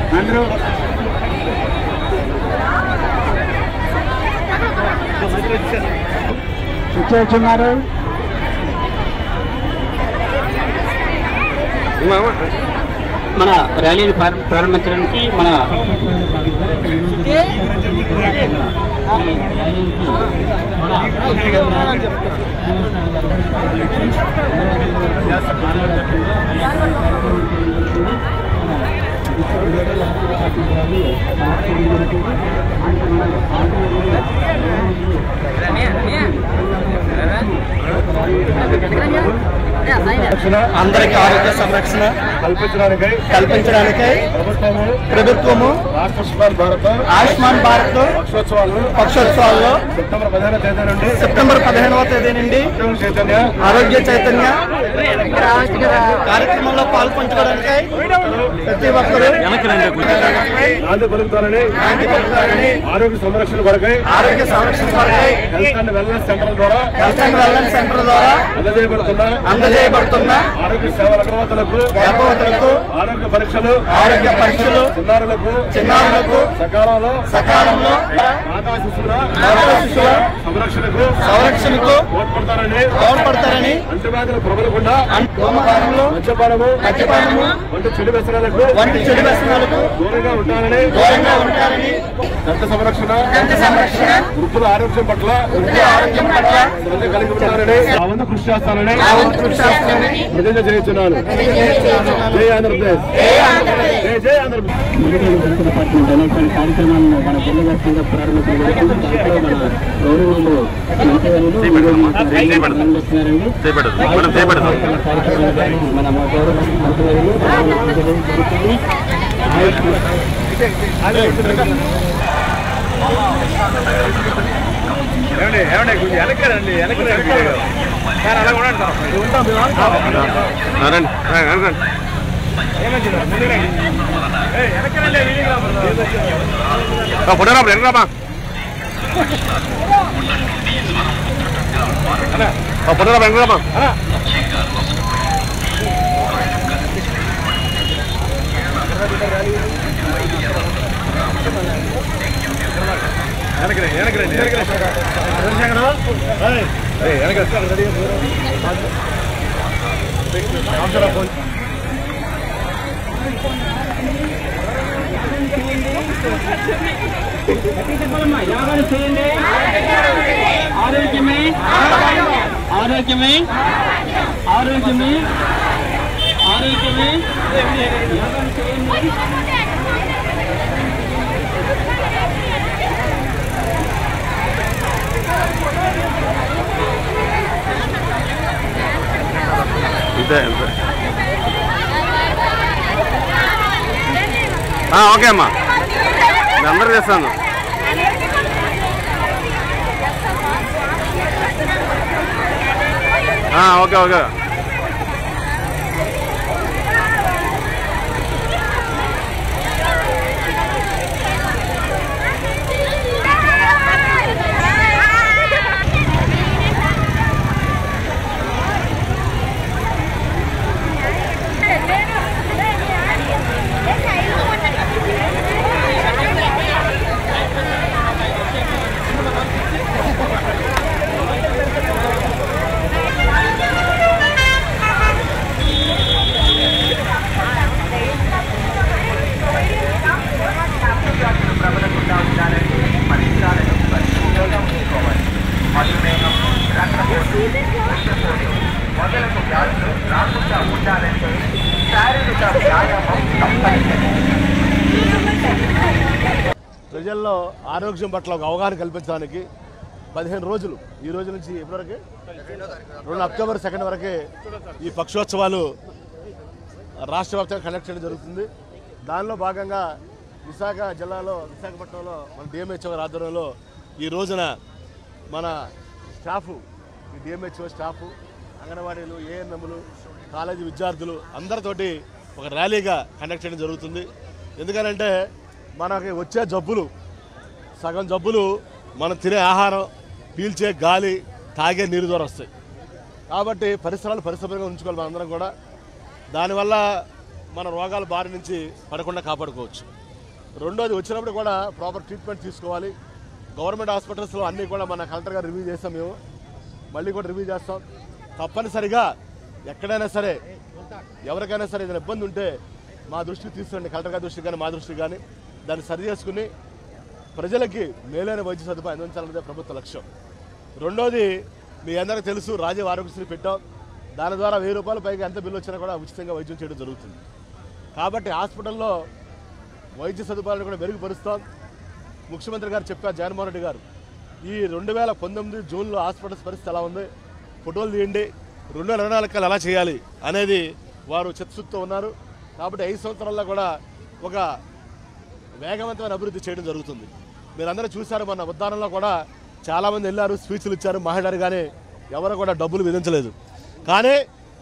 అందరూ వచ్చున్నారు మన ర్యాలీని ప్రారం- ప్రారంభించడానికి మన అందరికి ఆరోగ్య సంరక్షణ కల్పించడానికై కల్పించడానికై ప్రభుత్వము ప్రభుత్వము ఆయుష్మాన్ భారత్ ఆయుష్మాన్ భారత్ పక్షోత్సవాలను పక్షోత్సవాల్లో సెప్టెంబర్ పదిహేను తేదీ నుండి సెప్టెంబర్ పదిహేనవ తేదీ నుండి ఉద్యోగ చైతన్య ఆరోగ్య చైతన్య కార్యక్రమంలో పాల్పంచుకోవడానికై ప్రతి ఒక్కరూ నాంది పలుకుతారని ఆరోగ్య సంరక్షణ కొరకై ఆరోగ్య సంరక్షణ కొరకై హెల్త్ అండ్ వెల్నెస్ సెంటర్ ద్వారా హెల్త్ అండ్ వెల్నెస్ సెంటర్ ద్వారా అందజేయబడుతున్న అందజేయబడుతున్న ఆరోగ్య సేవల గ్రహతులకు గర్భవతులకు ఆరోగ్య పరీక్షలు ఆరోగ్య పరీక్షలు చిన్నారులకు చిన్నారులకు సకాలంలో సకాలంలో మాతా శిశువుల నవజాత శిశువుల సంరక్షణకు సంరక్షణకు తోడ్పడతారని తోడ్పడతారని అంటువ్యాధులు ప్రబలకుండా ధూమపానంలో మద్యపానము మద్యపానము వంటి చెడు వ్యసనాలకు వంటి చెడు వ్యసనాలకు దూరంగా ఉంటారని దూరంగా ఉంటారని దంత సంరక్షణ దంత సంరక్షణ వృద్ధుల ఆరోగ్యం పట్ల వృద్ధి ఆరోగ్యం పట్ల శ్రద్ధ కలిగి ఉంటారని ఆ వంతు కృషి చేస్తానని నా వంతు కృషి చేస్తానని ప్రతిజ్ఞ చేస్తున్నాను జై ఆంధ్రప్రదేశ్ జై జై ఆంధ్రప్రదేశ్ డిపార్ట్మెంట్ అనేటువంటి కార్యక్రమాలను మన జిల్లా వ్యాప్తంగా ప్రారంభించడం జరుగుతుంది దాంట్లో మన గౌరవనీయులు మంత్రివర్యులు ఆనందిస్తున్నారండి కార్యక్రమాలను మన గౌరవ మంత్రివర్యులు ప్రారంభించడం జరుగుతుంది ఏమండి ఏమండి కొంచెం వెనకరండి వెనకరండి సార్ అలా ఉండండి సార్ ఫోటోగ్రాఫర్ వెనకరామా ఫోటోగ్రాఫర్ వెనకరామా వెనకరండి వెనకరండి వెనకరండి యాగాలు చేయండి ఆరోగ్యమే ఆరోగ్యమే ఆరోగ్యమే ఆరోగ్యమే యాగాలు చేయండి ఇంతే ఇంతే ఆ, ఓకే అమ్మా నేను అందరూ చేస్తాను ఆ, ఓకే ఓకే ప్రజల్లో ఆరోగ్యం పట్ల ఒక అవగాహన కల్పించడానికి పదిహేను రోజులు ఈ రోజు నుంచి ఎప్పటివరకు రెండు అక్టోబర్ సెకండ్ వరకే ఈ పక్షోత్సవాలు రాష్ట్ర వ్యాప్తంగా కండక్ట్ చేయడం జరుగుతుంది దానిలో భాగంగా విశాఖ జిల్లాలో విశాఖపట్నంలో మన డిఎంహెచ్ఓ గారి ఆధ్వర్యంలో ఈ రోజున మన స్టాఫ్ ఈ డిఎంహెచ్ఓ స్టాఫ్ అంగన్వాడీలు ఏఎన్ఎంలు కాలేజీ విద్యార్థులు అందరితోటి ఒక ర్యాలీగా కండక్ట్ చేయడం జరుగుతుంది ఎందుకనంటే మనకి వచ్చే జబ్బులు సగం జబ్బులు మనం తినే ఆహారం పీల్చే గాలి తాగే నీరు ద్వారా వస్తాయి కాబట్టి పరిసరాలు పరిశుభ్రంగా ఉంచుకోవాలి మనందరం కూడా దానివల్ల మన రోగాల బారి నుంచి పడకుండా కాపాడుకోవచ్చు రెండోది వచ్చినప్పుడు కూడా ప్రాపర్ ట్రీట్మెంట్ తీసుకోవాలి గవర్నమెంట్ హాస్పిటల్స్లో అన్నీ కూడా మన కలెక్టర్ గారు రివ్యూ చేస్తాం మేము మళ్ళీ కూడా రివ్యూ చేస్తాం తప్పనిసరిగా ఎక్కడైనా సరే ఎవరికైనా సరే ఏదైనా ఇబ్బంది ఉంటే మా దృష్టికి తీసుకురండి కలెక్టర్ గారి దృష్టికి కానీ మా దృష్టికి కానీ దాన్ని సరి చేసుకుని ప్రజలకి మేలైన వైద్య సదుపాయం అందించాలన్నదే ప్రభుత్వ లక్ష్యం రెండోది మీ అందరికీ తెలుసు రాజీవ్ ఆరోగ్యశ్రీ పెట్టాం దాని ద్వారా వెయ్యి రూపాయల పైగా ఎంత బిల్లు వచ్చినా కూడా ఉచితంగా వైద్యం చేయడం జరుగుతుంది కాబట్టి హాస్పిటల్లో వైద్య సదుపాయాలను కూడా మెరుగుపరుస్తాం ముఖ్యమంత్రి గారు చెప్పారు జగన్మోహన్ రెడ్డి గారు ఈ రెండు వేల పంతొమ్మిది జూన్లో హాస్పిటల్స్ పరిస్థితి ఎలా ఉంది ఫోటోలు తీయండి రెండు వేల ఇరవై నాలుగు కల్లా ఎలా చేయాలి అనేది వారు చిత్తశుద్ధితో ఉన్నారు కాబట్టి ఐదు సంవత్సరాల్లో కూడా ఒక వేగవంతమైన అభివృద్ధి చేయడం జరుగుతుంది మీరందరూ చూశారు మన ఉద్దానంలో కూడా చాలామంది వెళ్ళారు స్పీచ్లు ఇచ్చారు మాట్లాడారు కానీ ఎవరు కూడా డబ్బులు విధించలేదు కానీ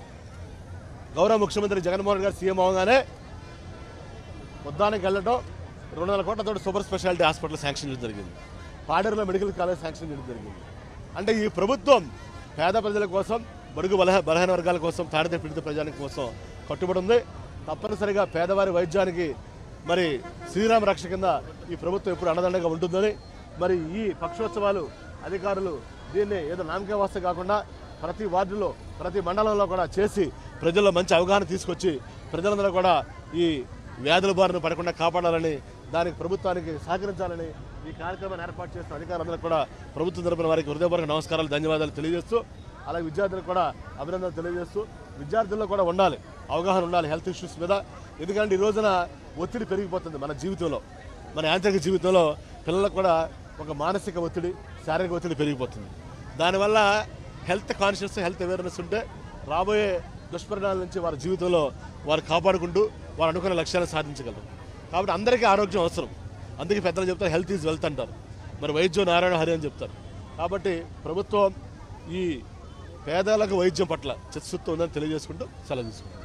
గౌరవ ముఖ్యమంత్రి జగన్మోహన్ గారు సీఎం అవగానే ఉద్దానికి వెళ్ళటం రెండు వందల కోట్లతో సూపర్ స్పెషాలిటీ హాస్పిటల్ శాంక్షన్ చేయడం జరిగింది పాడేరులో మెడికల్ కాలేజ్ శాంక్షన్ చేయడం జరిగింది అంటే ఈ ప్రభుత్వం పేద ప్రజల కోసం బడుగు బలహ బలహీన వర్గాల కోసం తాడిత పీడిత ప్రజానికి కోసం కట్టుబడి ఉంది తప్పనిసరిగా పేదవారి వైద్యానికి మరి శ్రీరామ రక్ష కింద ఈ ప్రభుత్వం ఎప్పుడు అండదండగా ఉంటుందని మరి ఈ పక్షోత్సవాలు అధికారులు దీన్ని ఏదో నామకే వాస్తే కాకుండా ప్రతి వార్డులో ప్రతి మండలంలో కూడా చేసి ప్రజల్లో మంచి అవగాహన తీసుకొచ్చి ప్రజలందరూ కూడా ఈ వ్యాధుల బారిన పడకుండా కాపాడాలని దానికి ప్రభుత్వానికి సహకరించాలని ఈ కార్యక్రమాన్ని ఏర్పాటు చేసిన అధికారులందరూ కూడా ప్రభుత్వం తరపున వారికి హృదయపూర్వక నమస్కారాలు ధన్యవాదాలు తెలియజేస్తూ అలాగే విద్యార్థులకు కూడా అభినందనలు తెలియజేస్తూ విద్యార్థుల్లో కూడా ఉండాలి అవగాహన ఉండాలి హెల్త్ ఇష్యూస్ మీద ఎందుకంటే ఈ రోజున ఒత్తిడి పెరిగిపోతుంది మన జీవితంలో మన యాంత్రిక జీవితంలో పిల్లలకు కూడా ఒక మానసిక ఒత్తిడి శారీరక ఒత్తిడి పెరిగిపోతుంది దానివల్ల హెల్త్ కాన్షియస్ హెల్త్ అవేర్నెస్ ఉంటే రాబోయే దుష్పరిణామాల నుంచి వారి జీవితంలో వారు కాపాడుకుంటూ వారు అనుకున్న లక్ష్యాలను సాధించగలరు కాబట్టి అందరికీ ఆరోగ్యం అవసరం అందుకే పెద్దలు చెప్తారు హెల్త్ ఈజ్ వెల్త్ అంటారు మరి వైద్యం నారాయణ హరి అని చెప్తారు కాబట్టి ప్రభుత్వం ఈ పేదలకు వైద్యం పట్ల చిత్తశుద్ధి ఉందని తెలియజేసుకుంటూ సెలవు తీసుకుంటాం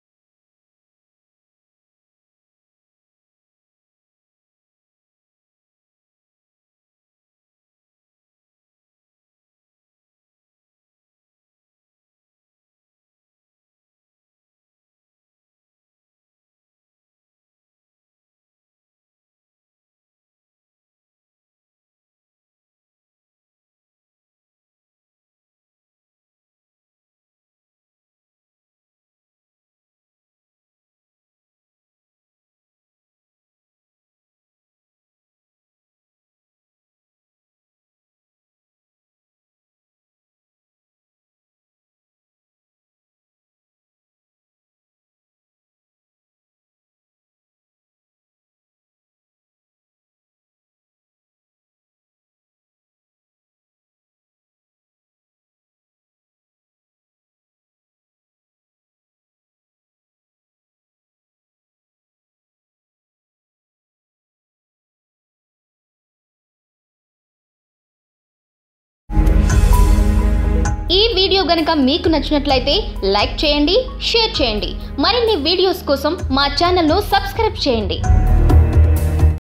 ఈ వీడియో గనుక మీకు నచ్చినట్లయితే లైక్ చేయండి షేర్ చేయండి మరిన్ని వీడియోస్ కోసం మా ఛానల్ను సబ్స్క్రైబ్ చేయండి